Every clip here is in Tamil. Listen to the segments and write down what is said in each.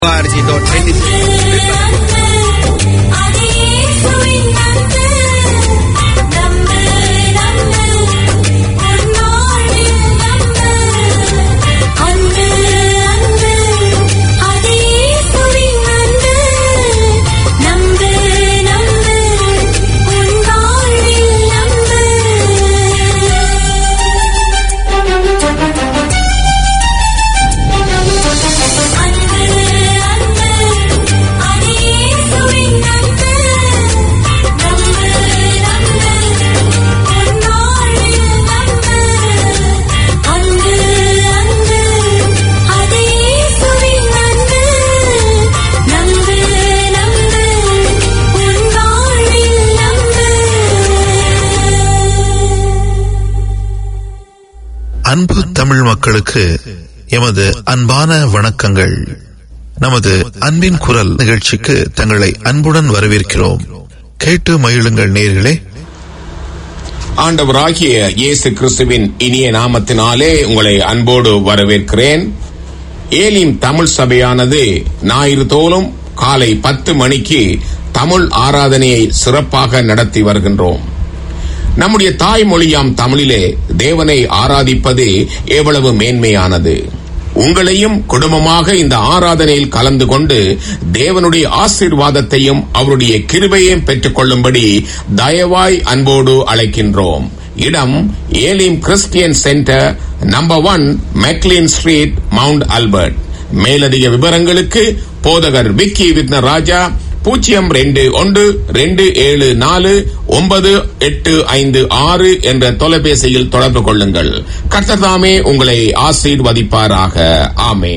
அன்பு தமிழ் மக்களுக்கு எமது அன்பான வணக்கங்கள் நமது அன்பின் குரல் நிகழ்ச்சிக்கு தங்களை அன்புடன் வரவேற்கிறோம் கேட்டு மகிழுங்கள் நேர்களே ஆண்டவராகிய இயேசு கிறிஸ்துவின் இனிய நாமத்தினாலே உங்களை அன்போடு வரவேற்கிறேன் ஏலிம் தமிழ் சபையானது ஞாயிறு தோறும் காலை பத்து மணிக்கு தமிழ் ஆராதனையை சிறப்பாக நடத்தி வருகின்றோம் நம்முடைய தாய்மொழியாம் தமிழிலே தேவனை ஆராதிப்பது எவ்வளவு மேன்மையானது உங்களையும் குடும்பமாக இந்த ஆராதனையில் கலந்து கொண்டு தேவனுடைய ஆசீர்வாதத்தையும் அவருடைய கிருபையையும் பெற்றுக் கொள்ளும்படி தயவாய் அன்போடு அழைக்கின்றோம் இடம் Elim Christian Centre number one McLean Street Mount Albert மேலதிக விவரங்களுக்கு போதகர் விக்கி வித்ன ராஜா பூஜ்ஜியம் ரெண்டு ஒன்று ரெண்டு ஏழு நாலு ஒன்பது எட்டு ஐந்து ஆறு என்ற தொலைபேசியில் தொடர்பு கொள்ளுங்கள் கர்த்ததாமே உங்களை ஆசீர்வதிப்பாராக ஆமே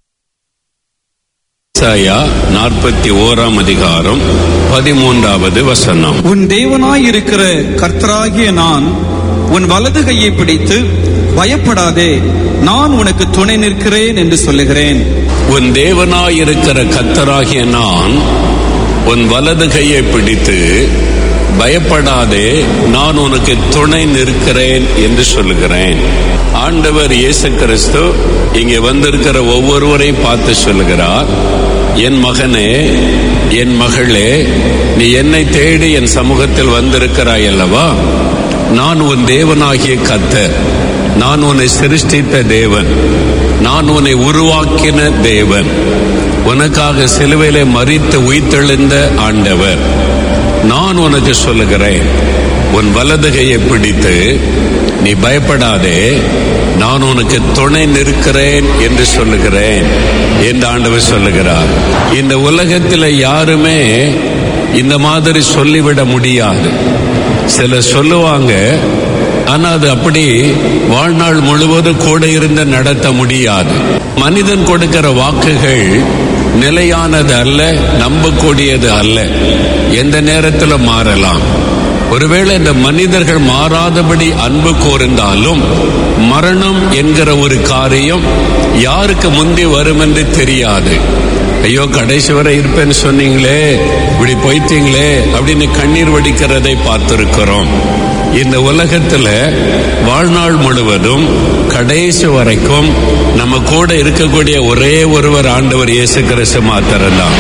ஏசாயா நாற்பத்தி ஓராம் அதிகாரம் பதிமூன்றாவது வசனம் உன் தேவனாயிருக்கிற கர்த்தராகிய நான் உன் வலது கையை பிடித்து பயப்படாதே நான் உனக்கு துணை நிற்கிறேன் என்று சொல்லுகிறேன் உன் தேவனாயிருக்கிற கத்தராகிய நான் உன் வலது கையை பிடித்து பயப்படாதே நான் உனக்கு துணை நிற்கிறேன் என்று சொல்லுகிறேன் ஆண்டவர் இயேசு கிறிஸ்து இங்கே வந்திருக்கிற ஒவ்வொருவரை பார்த்து சொல்லுகிறார் என் மகனே என் மகளே நீ என்னை தேடி என் சமூகத்தில் வந்திருக்கிறாய் அல்லவா நான் உன் தேவனாகிய கத்தர் நான் உன்னை சிருஷ்டித்த தேவன் நான் உன்னை உருவாக்கின தேவன் உனக்காக சிலுவையிலே மறித்து உயிர்த்தெழுந்த ஆண்டவர் நான் உனக்கு சொல்லுகிறேன் உன் வலது கையை பிடித்து நீ பயப்படாதே நான் உனக்கு துணை நிற்கிறேன் என்று சொல்லுகிறேன் என்று ஆண்டவர் சொல்லுகிறார் இந்த உலகத்தில் யாருமே இந்த மாதிரி சொல்லிவிட முடியாது சிலர் சொல்லுவாங்க ஆனா அது அப்படி வாழ்நாள் முழுவதும் கூட இருந்து நடத்த முடியாது மனிதன் கொடுக்கிற வாக்குகள் நிலையானது அல்ல நம்பக்கூடியது அல்ல எந்த நேரத்தில் மாறலாம் ஒருவேளை இந்த மனிதர்கள் மாறாதபடி அன்பு கோர்ந்தாலும் மரணம் என்கிற ஒரு காரியம் யாருக்கு முந்தி வரும் என்று தெரியாது ஐயோ கடைசி வரை இருப்பேன்னு சொன்னீங்களே இப்படி போய்த்தீங்களே அப்படின்னு கண்ணீர் வடிக்கிறதை பார்த்திருக்கிறோம் இந்த உலகத்துல வாழ்நாள் முழுவதும் கடைசி வரைக்கும் நம்ம கூட இருக்கக்கூடிய ஒரே ஒருவர் ஆண்டவர் இயேசு கிறிஸ்து மாத்திரம்தான்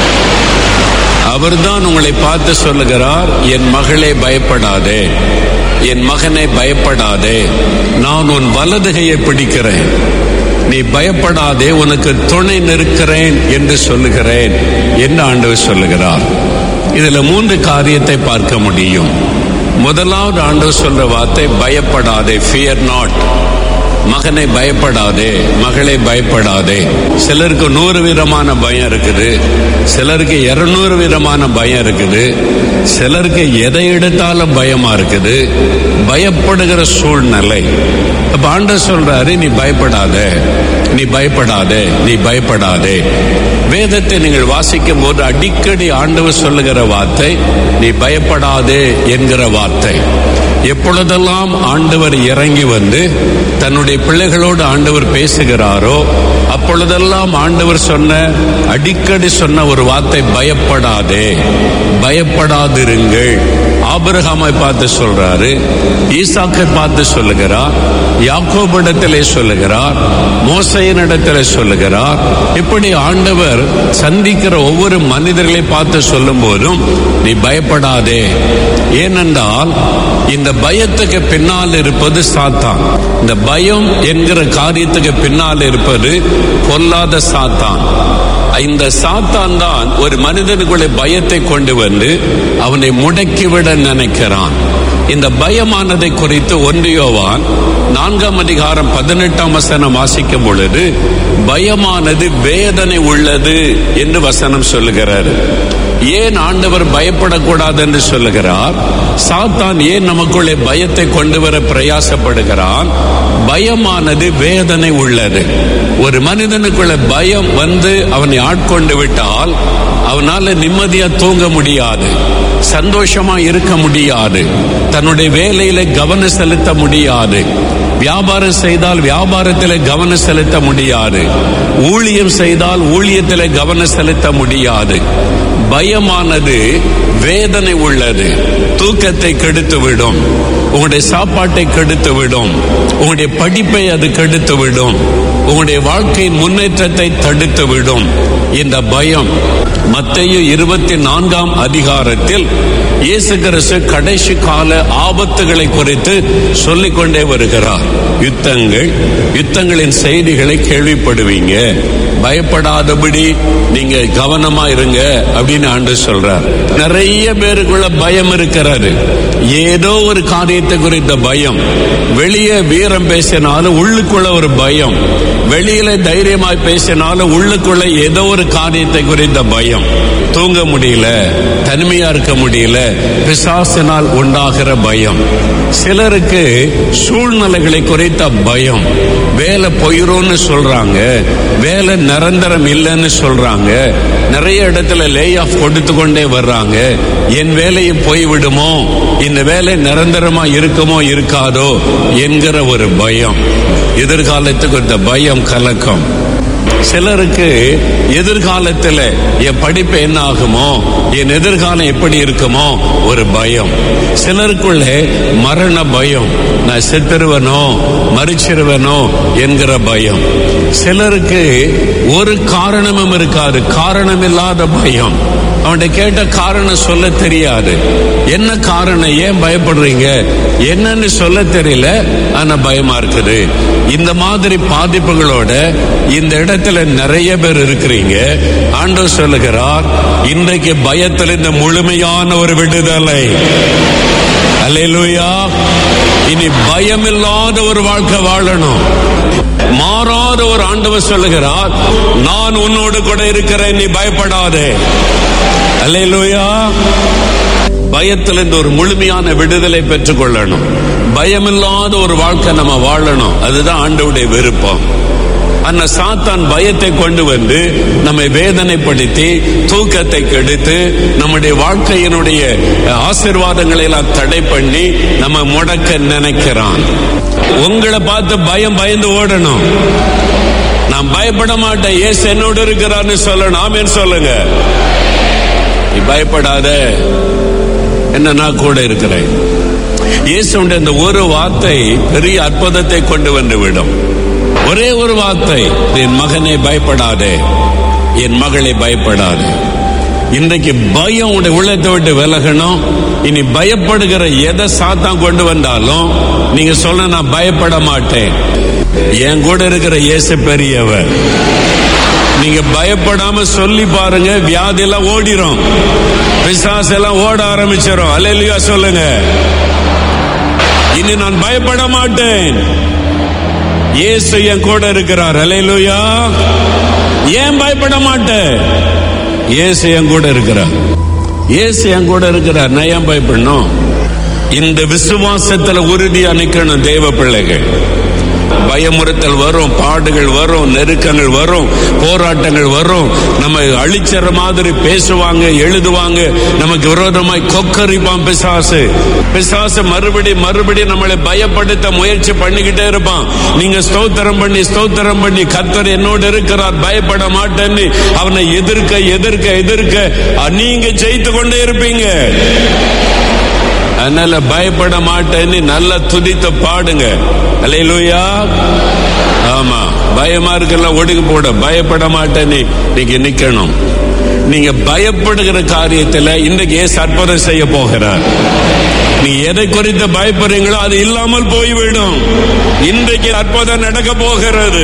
அவர்தான் உங்களை பார்த்து சொல்லுகிறார் என் மகளே பயப்படாதே என் மகனை பயப்படாதே நான் உன் வலதுகையை பிடிக்கிறேன் நீ பயப்படாதே உனக்கு துணை நிற்கிறேன் என்று சொல்லுகிறேன் என்று ஆண்டவர் சொல்லுகிறார் இதுல மூன்று காரியத்தை பார்க்க முடியும் முதலாவது ஆண்டவர் சொல்ற வார்த்தை பயப்படாதே ஃபியர் நாட் மகனை பயப்படாதே மகளை பயப்படாதே சிலருக்கு நூறு விதமான பயம் இருக்குது சிலருக்கு இருநூறு விதமான பயம் இருக்குது சிலருக்கு எதை எடுத்தாலும் பயமா இருக்குது பயப்படுகிற சூழ்நிலை அப்ப ஆண்டவர் சொல்றாரு நீ பயப்படாத நீ பயப்படாதே நீ பயப்படாதே வேதத்தை நீங்கள் வாசிக்கும் போது அடிக்கடி ஆண்டவர் சொல்லுகிற வார்த்தை நீ பயப்படாதே என்கிற வார்த்தை எப்பொழுதெல்லாம் ஆண்டவர் இறங்கி வந்து தன்னுடைய பிள்ளைகளோடு ஆண்டவர் பேசுகிறாரோ அப்பொழுதெல்லாம் ஆண்டவர் சொன்ன அடிக்கடி சொன்ன ஒரு வார்த்தை பயப்படாதே பயப்படாதிருங்கள் ஆபிரகாமை பார்த்து சொல்றாரு ஈசாக்கை பார்த்து சொல்லுகிறார் யாக்கோபிடத்திலே சொல்லுகிறார் மோசையனிடத்திலே சொல்லுகிறார் இப்படி ஆண்டவர் சந்திக்கிற ஒவ்வொரு மனிதர்களை பார்த்து சொல்லும் போதும் நீ பயப்படாதே ஏனென்றால் இந்த பயத்துக்கு பின்னால் இருப்பது சாத்தான் இந்த பயம் என்கிற காரியத்துக்கு பின்னால் இருப்பது பொல்லாத சாத்தான் இந்த சாத்தான் தான் ஒரு மனிதனுக்குள்ளே பயத்தை கொண்டு வந்து அவனை முடக்கிவிட நினைக்கிறான் இந்த பயமானதை குறித்து ஒன்றியோவான் நான்காம் அதிகாரம் பதினெட்டாம் வசனம் வாசிக்கும் பொழுது பயமானது வேதனை உள்ளது என்று வசனம் சொல்லுகிறார் ஏன் ஆண்டவர் பயப்படக்கூடாது என்று சொல்லுகிறார் சாத்தான் ஏன் நமக்குள்ளே பயத்தை கொண்டு வர பிரயாசப்படுகிறான் பயமானது வேதனை உள்ளது ஒரு மனிதனுக்குள்ள பயம் வந்து அவனை ஆட்கொண்டு விட்டால் அவனால நிம்மதியா தூங்க முடியாது சந்தோஷமா இருக்க முடியாது தன்னுடைய வேலையில கவனம் செலுத்த முடியாது வியாபாரம் செய்தால் வியாபாரத்தில் கவனம் செலுத்த முடியாது ஊழியம் செய்தால் ஊழியத்தில் கவனம் செலுத்த முடியாது பயமானது வேதனை உள்ளது தூக்கத்தை கெடுத்து விடும் உங்களுடைய சாப்பாட்டை கெடுத்து விடும் உங்களுடைய படிப்பை அது கெடுத்து விடும் உங்களுடைய வாழ்க்கையின் முன்னேற்றத்தை தடுத்து விடும் இந்த பயம் மத்தையு இருபத்தி நான்காம் அதிகாரத்தில் இயேசு கிறிஸ்து கடைசி கால ஆபத்துகளை குறித்து சொல்லிக் கொண்டே வருகிறார் யுத்தங்கள் யுத்தங்களின் செய்திகளை கேள்விப்படுவீங்க பயப்படாதபடி நீங்க கவனமா இருங்க அப்படின்னு ஆண்டு சொல்றார் நிறைய பேருக்குள்ள பயம் இருக்கிறாரு ஏதோ ஒரு காரியத்தை குறித்த பயம் வெளியே வீரம் பேசினாலும் உள்ளுக்குள்ள ஒரு பயம் வெளியில தைரியமாய் பேசினாலும் உள்ளுக்குள்ள ஏதோ ஒரு காரியத்தை குறித்த பயம் தூங்க முடியல தனிமையா இருக்க முடியல பிசாசினால் உண்டாகிற பயம் சிலருக்கு சூழ்நிலைகளை குறித்த பயம் வேலை போயிரோன்னு சொல்றாங்க வேலை நிரந்தரம் இல்லைன்னு சொல்றாங்க நிறைய இடத்துல லே ஆஃப் கொடுத்து கொண்டே வர்றாங்க என் வேலையும் போய்விடுமோ இந்த வேலை நிரந்தரமா இருக்குமோ இருக்காதோ என்கிற ஒரு பயம் எதிர்காலத்துக்கு இந்த பயம் கலக்கம் சிலருக்கு எதிர்காலத்தில் என் படிப்பு என்ன ஆகுமோ என் எதிர்காலம் எப்படி இருக்குமோ ஒரு பயம் சிலருக்குள்ளே மரண பயம் நான் செத்துருவனோ மறிச்சிருவனோ என்கிற பயம் சிலருக்கு ஒரு காரணமும் இருக்காது காரணமில்லாத பயம் அவன்கிட்ட கேட்ட காரணம் சொல்ல தெரியாது என்ன காரணம் ஏன் பயப்படுறீங்க என்னன்னு சொல்ல தெரியல ஆனா பயமா இருக்குது இந்த மாதிரி பாதிப்புகளோட இந்த இடத்துல நிறைய பேர் இருக்கிறீங்க ஆண்டவர் சொல்லுகிறார் இன்றைக்கு பயத்தில் இந்த முழுமையான ஒரு விடுதலை அல்லேலூயா இனி பயமில்லாத ஒரு வாழ்க்கை வாழணும் மாறாத ஒரு ஆண்டவர் சொல்லுகிறார் நான் உன்னோடு கூட இருக்கிறேன் நீ பயப்படாதே அல்லேலூயா பயத்திலிருந்து ஒரு முழுமையான விடுதலை பெற்றுக் கொள்ளணும் பயமில்லாத ஒரு வாழ்க்கை நம்ம வாழணும் அதுதான் ஆண்டவுடைய விருப்பம் அந்த சாத்தான் பயத்தை கொண்டு வந்து நம்மை வேதனைப்படுத்தி தூக்கத்தை கெடுத்து நம்முடைய வாழ்க்கையினுடைய ஆசிர்வாதங்களை எல்லாம் தடை பண்ணி நம்ம முடக்க நினைக்கிறான் உங்களை பார்த்து பயம் பயந்து ஓடணும் நான் பயப்பட மாட்டேன் ஏசு என்னோடு இருக்கிறான்னு சொல்லணும் ஆமேன்னு சொல்லுங்க நீ பயப்படாத என்ன நான் கூட இருக்கிறேன் இயேசுடைய இந்த ஒரு வார்த்தை பெரிய அற்புதத்தை கொண்டு வந்து விடும் ஒரே ஒரு வார்த்தை என் மகனை பயப்படாதே என் மகளை பயப்படாதே இன்றைக்கு பயம் உடைய உள்ளத்தை விட்டு விலகணும் இனி பயப்படுகிற எதை சாத்தான் கொண்டு வந்தாலும் நீங்க சொல்ல நான் பயப்பட மாட்டேன் என் கூட இருக்கிற இயேசு பெரியவர் நீங்க பயப்படாம சொல்லி பாருங்க வியாதி எல்லாம் ஓடிரும் பிசாசு எல்லாம் ஓட ஆரம்பிச்சிடும் அல்லையா சொல்லுங்க இனி நான் பயப்பட மாட்டேன் இயேசு என் கூட இருக்கிறார் அலையிலுயா ஏன் பயப்பட மாட்டேன் இயேசு என் கூட இருக்கிறார் இயேசு என் கூட இருக்கிறார் நான் ஏன் பயப்படணும் இந்த விசுவாசத்துல உறுதியா நிக்கணும் தேவ பிள்ளைகள் பயமுறுத்தல் வரும் பாடுகள் வரும் நெருக்கங்கள் வரும் போராட்டங்கள் வரும் நம்ம அழிச்சற மாதிரி பேசுவாங்க எழுதுவாங்க நமக்கு விரோதமாய் கொக்கரிப்பான் பிசாசு பிசாசு மறுபடி மறுபடி நம்மளை பயப்படுத்த முயற்சி பண்ணிக்கிட்டே இருப்பான் நீங்க ஸ்தோத்திரம் பண்ணி ஸ்தோத்திரம் பண்ணி கர்த்தர் என்னோடு இருக்கிறார் பயப்பட மாட்டேன்னு அவனை எதிர்க்க எதிர்க்க எதிர்க்க நீங்க ஜெயித்து கொண்டே இருப்பீங்க அதனால பயப்பட மாட்டேன்னு நல்லா துதித்து பாடுங்க அல்லேலூயா ஆமா பயமா இருக்கலாம் ஒடுக்கு போட பயப்பட மாட்டேன்னு நீங்க நிக்கணும் நீங்க பயப்படுகிற காரியத்துல இன்றைக்கு ஏசு அற்புதம் செய்ய போகிறார் நீ எதை குறித்து பயப்படுறீங்களோ அது இல்லாமல் போய்விடும் இன்றைக்கு அற்புதம் நடக்க போகிறது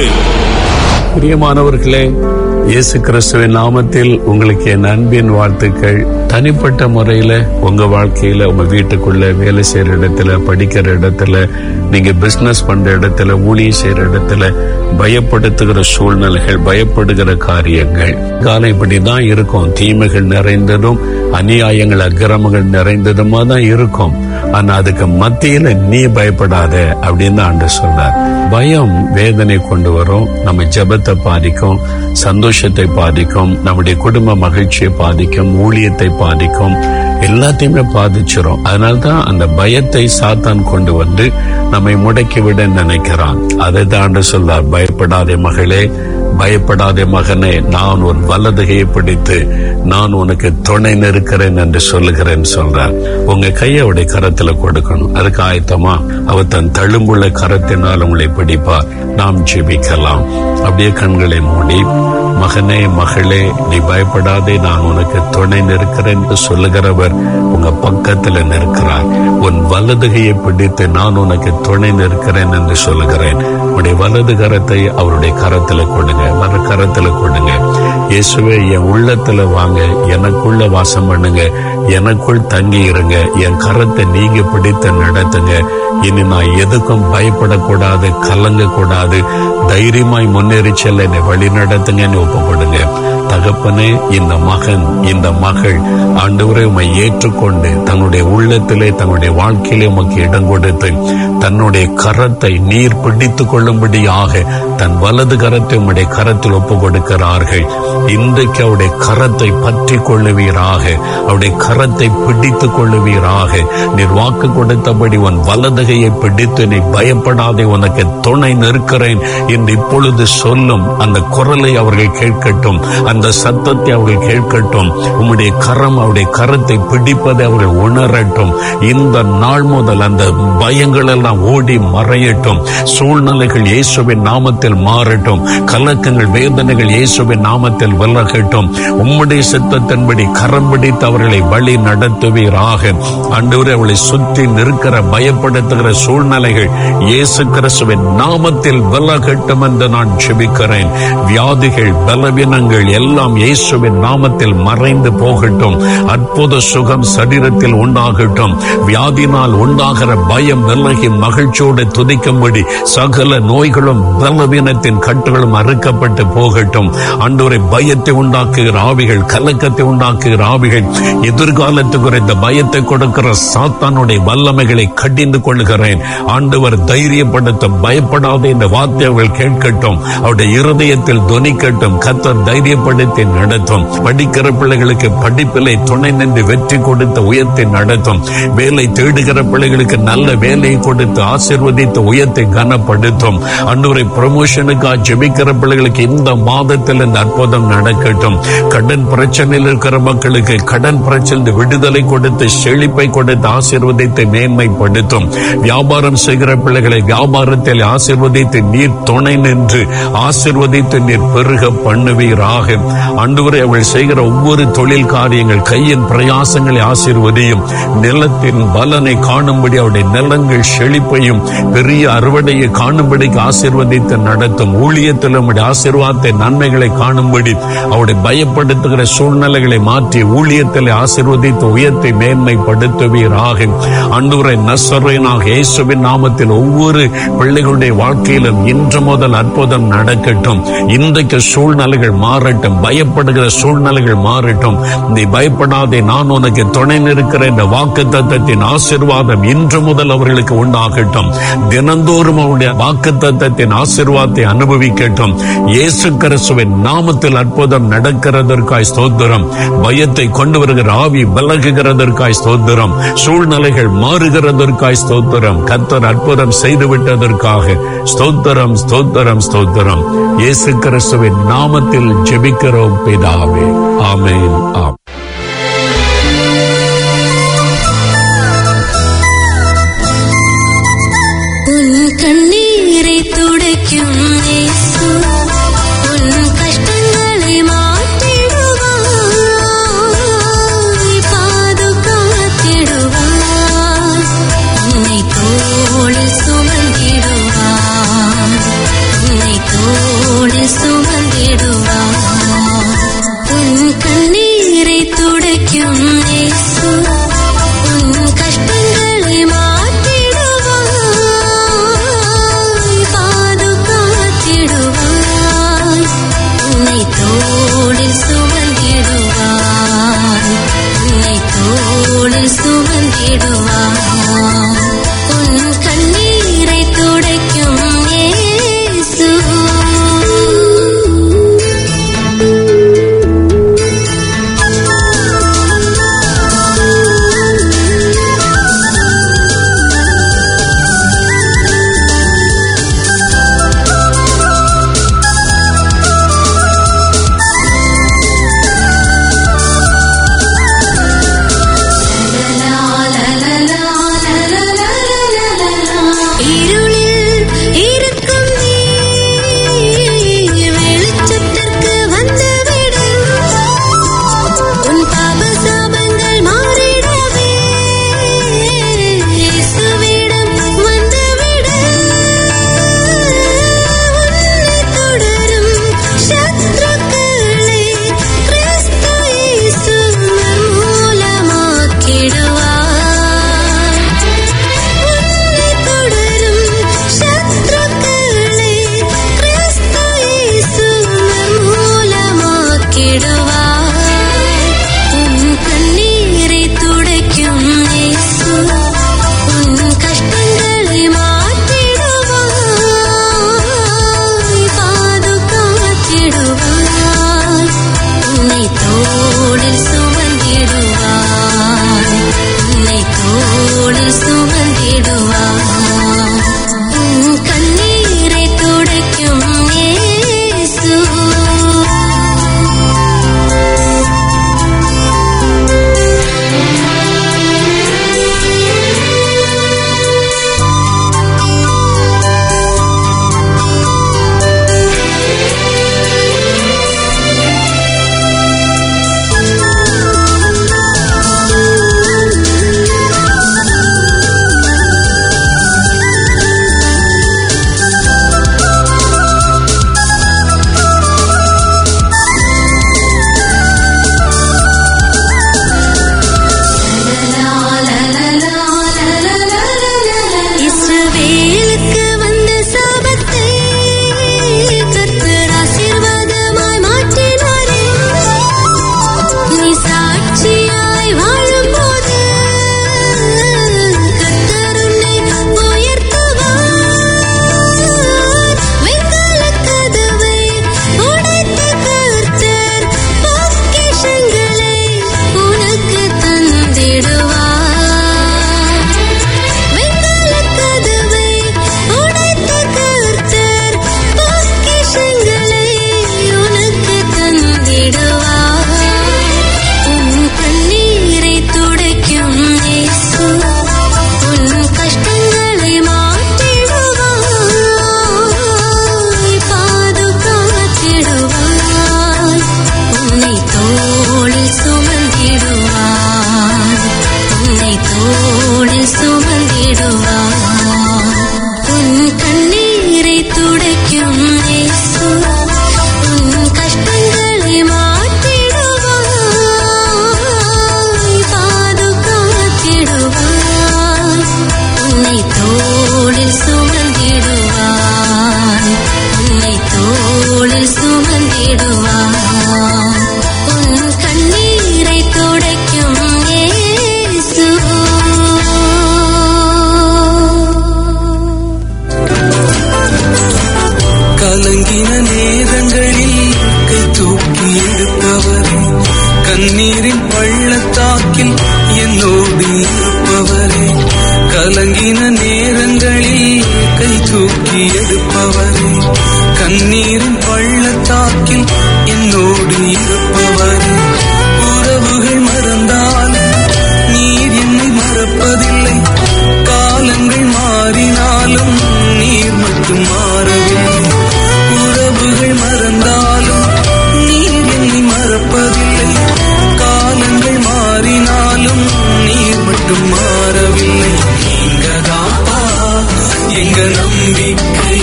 பிரியமானவர்களே இயேசு கிறிஸ்துவின் நாமத்தில் உங்களுக்கு என் அன்பின் வாழ்த்துக்கள் தனிப்பட்ட முறையில உங்க வாழ்க்கையில உங்க வீட்டுக்குள்ள வேலை செய்யற இடத்துல படிக்கிற இடத்துல நீங்க பிசினஸ் பண்ற இடத்துல ஊழியம் செய்யற இடத்துல பயப்படுத்துகிற சூழ்நிலைகள் பயப்படுகிற காரியங்கள் காலம் இப்படிதான் இருக்கும் தீமைகள் நிறைந்ததும் அநியாயங்கள் அக்கிரமங்கள் நிறைந்ததுமா தான் இருக்கும் ஆனா அதுக்கு மத்தியில நீ பயப்படாத அப்படின்னு ஆண்டு சொல்றார் பயம் வேதனை கொண்டு வரும் நம்ம ஜெபத்தை பாதிக்கும் சந்தோஷத்தை பாதிக்கும் நம்முடைய குடும்ப மகிழ்ச்சியை பாதிக்கும் ஊழியத்தை பாதிக்கும் எல்லாத்தையுமே பாதிச்சிரும் அதனால்தான் அந்த பயத்தை சாத்தான் கொண்டு வந்து நம்மை முடக்கிவிட நினைக்கிறான் அதை தான் ஆண்டு சொல்றார் பயப்படாதே மகளே பயப்படாதே மகனே நான் உன் வலதுகையை பிடித்து நான் உனக்கு துணை நிற்கிறேன் என்று சொல்லுகிறேன் சொல்றார் உங்க கையை அவருடைய கரத்துல கொடுக்கணும் அதுக்கு ஆயத்தமா அவர் தன் தழும்புள்ள கரத்தினால் உங்களை பிடிப்பார் நாம் ஜெபிக்கலாம் அப்படியே கண்களை மூடி மகனே மகளே நீ பயப்படாதே நான் உனக்கு துணை நிற்கிறேன் என்று சொல்லுகிறவர் உங்க பக்கத்துல நிற்கிறார் உன் வலதுகையை பிடித்து நான் உனக்கு துணை நிற்கிறேன் என்று சொல்லுகிறேன் உடைய வலது கரத்தை அவருடைய கரத்துல கொடுங்க வர கரத்துல கொடுங்க இயேசுவே என் உள்ளத்துல வாங்க எனக்குள்ள வாசம் பண்ணுங்க எனக்குள் தங்கி இருங்க என் கரத்தை நீங்க பிடித்து நடத்துங்க இனி நான் எதுக்கும் பயப்படக்கூடாது கலங்க கூடாது தைரியமாய் முன்னேறி செல்ல என்னை வழி நடத்துங்கன்னு ஒப்பு கொடுங்க தகப்பனே இந்த மகன் இந்த மகள் ஆண்டவரை உம்மை ஏற்றுக்கொண்டு தன்னுடைய உள்ளத்திலே தன்னுடைய வாழ்க்கையிலே உமக்கு இடம் கொடுத்து தன்னுடைய கரத்தை நீர் பிடித்துக் கொள்ளும்படியாக தன் வலது கரத்தை உம்முடைய கரத்தில் ஒப்பு கொடுக்கிறார்கள் இன்றைக்கு அவருடைய கரத்தை பற்றி கொள்ளுவீராக அவருடைய கரத்தை பிடித்துக் கொள்ளுவீராக நீர் வாக்கு கொடுத்தபடி உன் வலதுகையை பிடித்து நீ பயப்படாதே உனக்கு துணை நிற்கிறேன் என்று இப்பொழுது சொல்லும் அந்த குரலை அவர்கள் கேட்கட்டும் அந்த சத்தத்தை அவர்கள் கேட்கட்டும் உம்முடைய கரம் அவருடைய கரத்தை பிடிப்பதை அவர்கள் உணரட்டும் இந்த நாள் முதல் அந்த பயங்கள் எல்லாம் ஓடி மறையட்டும் சூழ்நிலைகள் இயேசுவின் நாமத்தில் மாறட்டும் கலக்கங்கள் வேதனைகள் இயேசுவின் நாமத்தில் விலகட்டும் உம்முடைய சித்தத்தின்படி கரம் பிடித்து அவர்களை வழி நடத்துவீராக அன்றுவரை அவளை சுற்றி நிற்கிற பயப்படுத்துகிற சூழ்நிலைகள் இயேசு கிறிஸ்துவின் நாமத்தில் விலகட்டும் என்று நான் ஜெபிக்கிறேன் வியாதிகள் பலவீனங்கள் எல்லாம் இயேசுவின் நாமத்தில் மறைந்து போகட்டும் அற்புத சுகம் சரீரத்தில் உண்டாகட்டும் வியாதினால் உண்டாகிற பயம் விலகி மகிழ்ச்சியோடு துதிக்கும்படி சகல நோய்களும் பலவீனத்தின் கட்டுகளும் அறுக்கப்பட்டு போகட்டும் அன்றோரை பயத்தை உண்டாக்குகிற ஆவிகள் கலக்கத்தை உண்டாக்குகிற ஆவிகள் எதிர்காலத்துக்கு இந்த பயத்தை கொடுக்கிற சாத்தானுடைய வல்லமைகளை கடிந்து கொள்கிறேன் ஆண்டவர் தைரியப்படுத்தும் பயப்படாத இந்த வார்த்தை அவர்கள் கேட்கட்டும் அவருடைய இருதயத்தில் துணிக்கட்டும் கத்தர் தைரியப்படுத்தி நடத்தும் படிக்கிற பிள்ளைகளுக்கு படிப்பிலை துணை நின்று வெற்றி கொடுத்து உயர்த்தி நடத்தும் வேலை தேடுகிற பிள்ளைகளுக்கு நல்ல வேலையை கொடுத்து ஆசிர்வதித்து உயர்த்தி கனப்படுத்தும் அன்றுவரை ப்ரமோஷனுக்காக ஜெபிக்கிற பிள்ளைகளுக்கு இந்த மாதத்தில் இந்த அற்புதம் நடக்கட்டும் கடன் பிரச்சனையில் இருக்கிற மக்களுக்கு கடன் பிரச்சனை விடுதலை கொடுத்து செழிப்பை கொடுத்து ஆசீர்வதித்து மேன்மைப்படுத்தும் வியாபாரம் செய்கிற பிள்ளைகளை வியாபாரத்தில் ஆசீர்வதித்து நீர் துணை நின்று ஆசீர்வதித்து நீர் பெருக பண்ணுவீராக அன்றுவரை அவள் செய்கிற ஒவ்வொரு தொழில் காரியங்கள் கையின் பிரயாசங்களை ஆசீர்வதியும் நிலத்தின் பலனை காணும்படி அவருடைய நிலங்கள் செழிப்பையும் பெரிய அறுவடையை காணும்படிக்கு ஆசீர்வதித்து நடத்தும் ஊழியத்தில் உம்முடைய ஆசீர்வாதத்தை நன்மைகளை காணும்படி அவருடைய பயப்படுத்துகிற சூழ்நிலைகளை மாற்றி ஊழியத்தில் ஆசீர்வதித்து உயர்த்தை மேன்மைப்படுத்துவீராக அன்றுவரை நசரைனாக இயேசுவின் நாமத்தில் ஒவ்வொரு பிள்ளைகளுடைய வாழ்க்கையிலும் இன்று முதல் அற்புதம் நடக்கட்டும் இன்றைக்கு சூழ்நிலைகள் மாறட்டும் பயப்படுகிற சூழ்நிலைகள் மாறட்டும் நீ பயப்படாதே நான் உனக்கு துணை நிற்கிற இந்த வாக்கு தத்தத்தின் ஆசிர்வாதம் இன்று முதல் அவர்களுக்கு உண்டாகட்டும் தினந்தோறும் அவருடைய வாக்கு தத்தத்தின் ஆசிர்வாதத்தை அனுபவிக்கட்டும் இயேசு கிறிஸ்துவின் நாமத்தில் அற்புதம் நடக்கிறதற்காய் ஸ்தோத்திரம் பயத்தை கொண்டு வருகிற ஆவி விலகுகிறதற்காய் ஸ்தோத்திரம் சூழ்நிலைகள் மாறுகிறதற்காய் ஸ்தோத்திரம் கத்தர் அற்புதம் செய்து விட்டதற்காக ஸ்தோத்திரம் ஸ்தோத்திரம் ஸ்தோத்திரம் இயேசு கிறிஸ்துவின் நாமத்தில் ஜெபிக்கிறோம் பிதாவே ஆமென் ஆம் கண்ணீரை துடைக்கும் இயேசு உன் கஷ்டங்களை மாற்றிடுவாய் பாதுகாத்திடுவாய் உன்னை தோளில் சுமந்திடுவாய் உன்னை தோளில் சுமந்திடுவாய் உன் கண்ணீரை துடைக்கும் இயேசு உன் கஷ்டங்களை மாற்றிடுவாய் பாதுகாத்திடுவாய் உன்னை தோளில் சுமந்திடுவாய் உன்னை தோளில் சுமந்திடுவாய் உன் கண்ணீரை துடைக்கும் இயேசு இருளில் இருக்கும் நீ வெளிச்சத்திற்கு வந்துவிடு உன் பாப சாபங்கள் மாறிடவே இயேசுவிடம் வந்துவிடு உன்னை தொடரும் சத்துருக்களை கிறிஸ்து இயேசு மூலமாக்கிடுவார் உன்னை தொடரும் சத்துருக்களை கிறிஸ்து இயேசு மூலமாக்கிடுவார் உன் கண்ணீரை துடைக்கும் இயேசு உன் கஷ்டங்களை மாற்றிடுவாய் பாதுகாத்திடுவாய் உன்னை தோளில் சுமந்திடுவாய் உன்னை தோளில் சுமந்திடுவாய் உன் கண்ணீரை துடைக்கும் இயேசு இஸ்ரவேலுக்கு வந்த சாபத்தை கர்த்தர் ஆசீர்வாதமாய் மாற்றினாரே நீ சாட்சியாய் வாழும்போது கர்த்தர் உன்னை உயர்த்துவார் வெண்கலக் கதவை உடைத்த கர்த்தர் பொக்கிஷங்களை உனக்கு தந்திடுவார் வெண்கலக் கதவை உடைத்த கர்த்தர் பொக்கிஷங்களை உனக்கு தந்திடுவார் உன் கண்ணீரை துடைக்கும் இயேசு உன் கஷ்டங்களை மாற்றிடுவாய் பாதுகாத்திடுவாய் உன்னை தோளில் சுமந்திடுவாய் உன்னை தோளில் சுமந்திடுவாய் உன் கண்ணீரை துடைக்கும் இயேசு உன் கஷ்டங்களை மாற்றிடுவாய் பாதுகாத்திடுவாய் உன்னை தோளில் சுமந்திடுவாய் உன்னை தோளில் சுமந்திடுவாய் உன் கண்ணீரை துடைக்கும் இயேசு கலங்கின நேரங்களில் கை தூக்கி எடுப்பவரே கண்ணீரின் பள்ளத்தாக்கில் என்னோடு இருப்பவரே கலங்கின நேரங்களில் கை தூக்கி எடுப்பவரே கண்ணீரின் பள்ளத்தாக்கில் என்னோடு இருப்பவரே உறவுகள் மறந்தாலும் நீர் என்னை மறப்பதில்லை காலங்கள் மாறினாலும் நீ மட்டும் மாறவில்லை நீங்கதாப்பா எங்க நம்பிக்கை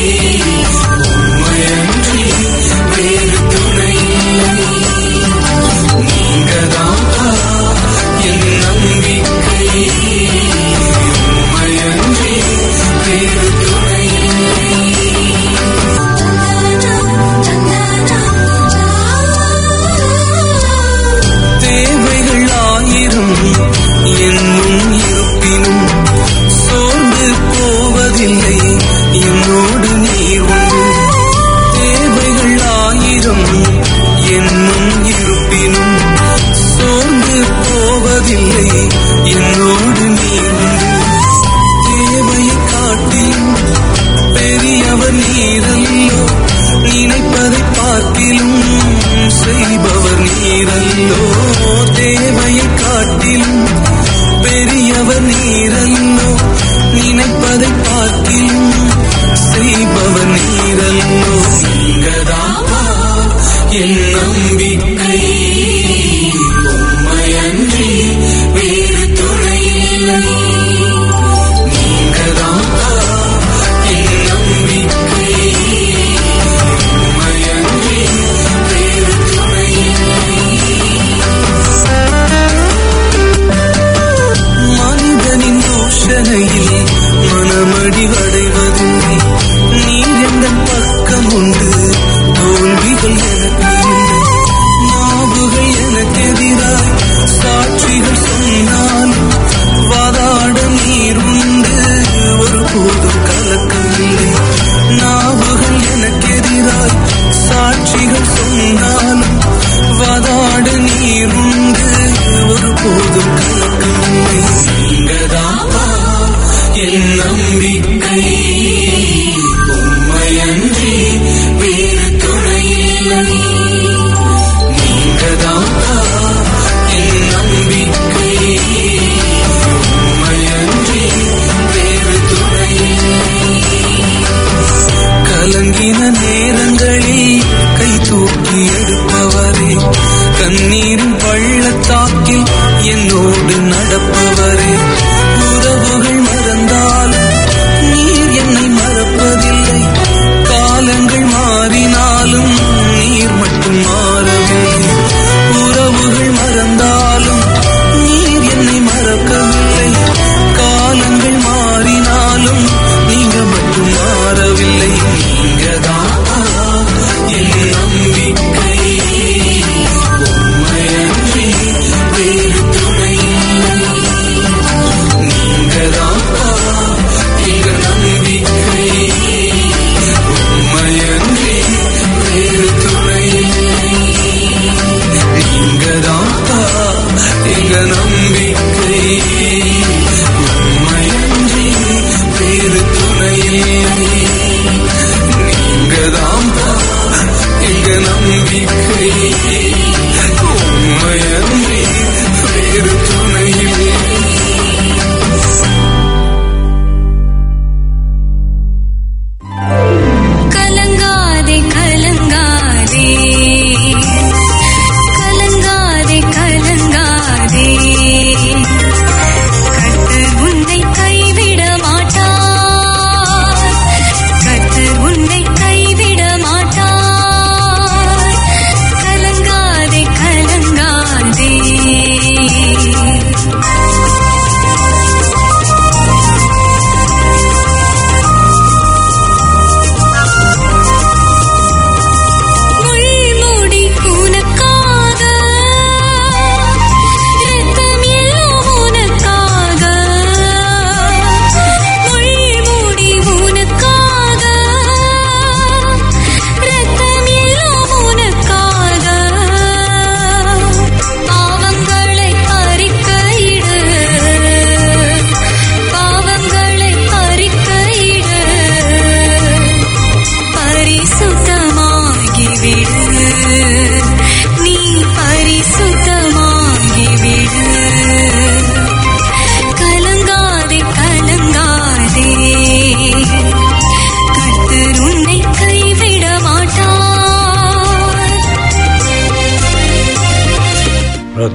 உண்மையன்றி வேறு துணை இல்லை நீங்கதாப்பா என் நம்பிக்கை உண்மையன்றி வேறு துணை தேவைகள் ஆயிரம் என்னும் இருப்பினும் சோர்ந்து போவதில்லை என்னோடு நீர் உண்டு தேவைகள் ஆயிரம் என்னும் இருப்பினும் சோர்ந்து போவதில்லை என்னோடு நீர் உண்டு தேவையை காட்டிலும் பெரியவர் நீரல்லோ நினைப்பதை பார்க்கிலும் செய்பவர் நீரல்லோ தேவையை காட்டிலும் பெரியவர் நீரல்லோ நினைப்பதை பார்க்கிலும் செய்பவர் நீரல்லோ நீங்கதாப்பா என் நம்பிக்கை உண்மையன்றி வேறு துணை இல்லை நீங்கதாப்பா என் நம்பிக்கை உண்மையன்றி வேறு துணை மனிதனின் தூஷணையில் மனமடி அடைவதில்லை நீர் எந்த பக்கம் உண்டு தோல்விகள் எனக்கு இல்லை நாவுகள் எனக்கு எதிராய் சாட்சிகள் சொன்னால் வாதாட நீர் உண்டு ஒரு போதும் கலக்கமில்லை நாவுகள் எனக்கு எதிராய் சாட்சிகள் சொன்னாலும் வாதாட நீர் உண்டு ஒரு போதும் கலக்கமில்லை நீங்கதாப்பா என் நம்பிக்கை உண்மையன்றி வேறு துணை இல்லை நீங்கதாப்பா என் நம்பிக்கை உண்மையன்றி வேறு துணை கலங்கின நேரங்களில் கை தூக்கி எடுப்பவரே கண்ணீர்